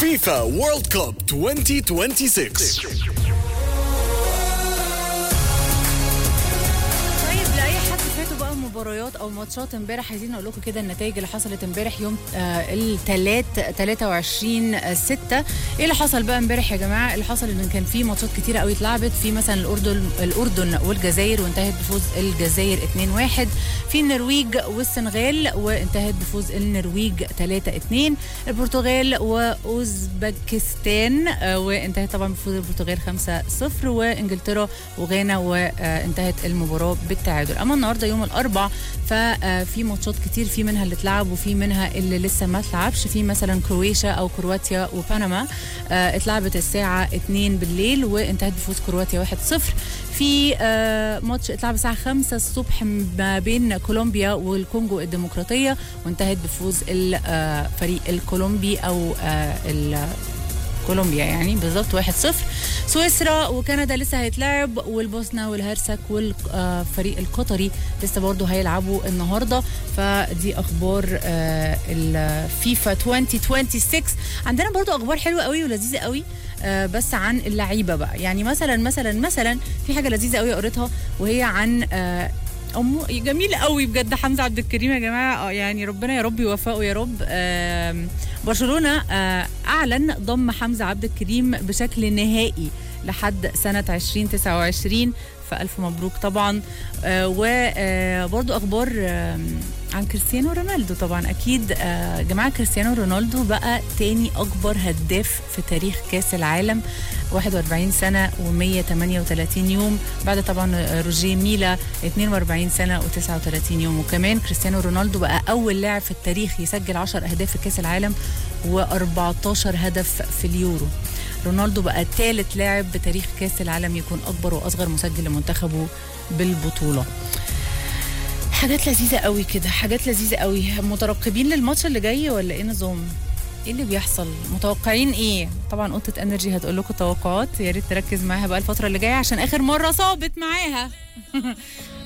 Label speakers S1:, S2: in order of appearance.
S1: فيفا وورلد كوب 2026
S2: طيب لاي حد فاتوا بقى مباريات او ماتشات امبارح عايزين اقول لكم كده النتائج اللي حصلت امبارح يوم آه الثلاث 23 6 ايه اللي حصل بقى امبارح يا جماعه اللي حصل ان كان في ماتشات كتيره قوي اتلعبت في مثلا الاردن الاردن والجزائر وانتهت بفوز الجزائر 2-1 في النرويج والسنغال وانتهت بفوز النرويج 3-2 البرتغال واوزبكستان آه، وانتهت طبعا بفوز البرتغال 5-0 وانجلترا وغانا وانتهت المباراه بالتعادل اما النهارده يوم الاربع ففي ماتشات كتير في منها اللي اتلعب وفي منها اللي لسه ما اتلعبش في مثلا كرواتيا او كرواتيا وبنما آه، اتلعبت الساعه 2 بالليل وانتهت بفوز كرواتيا 1-0 في آه، ماتش اتلعب الساعه 5 الصبح ما بين كولومبيا والكونجو الديمقراطيه وانتهت بفوز الفريق الكولومبي او آه، ال- كولومبيا يعني بالظبط 1-0 سويسرا وكندا لسه هيتلعب والبوسنه والهرسك والفريق القطري لسه برضه هيلعبوا النهارده فدي اخبار آه، الفيفا 2026 عندنا برضه اخبار حلوه قوي ولذيذه قوي آه، بس عن اللعيبه بقى يعني مثلا مثلا مثلا في حاجه لذيذه قوي قريتها وهي عن آه، أمه جميل قوي بجد حمزه عبد الكريم يا جماعه آه، يعني ربنا يا رب يوفقه يا رب آم، برشلونه آه، اعلن ضم حمزه عبد الكريم بشكل نهائي لحد سنه 2029 فالف مبروك طبعا وبرضو اخبار آم، عن كريستيانو رونالدو طبعا اكيد آه، جماعه كريستيانو رونالدو بقى تاني اكبر هداف في تاريخ كاس العالم 41 سنه و138 يوم بعد طبعا روجيه ميلا 42 سنه و39 يوم وكمان كريستيانو رونالدو بقى اول لاعب في التاريخ يسجل 10 اهداف في كاس العالم و14 هدف في اليورو رونالدو بقى ثالث لاعب بتاريخ كاس العالم يكون اكبر واصغر مسجل لمنتخبه بالبطوله حاجات لذيذه قوي كده حاجات لذيذه قوي مترقبين للماتش اللي جاي ولا ايه نظام ايه اللي بيحصل متوقعين ايه طبعا قطه انرجي هتقول لكم توقعات يا ريت تركز معاها بقى الفتره اللي جايه عشان اخر مره صابت معاها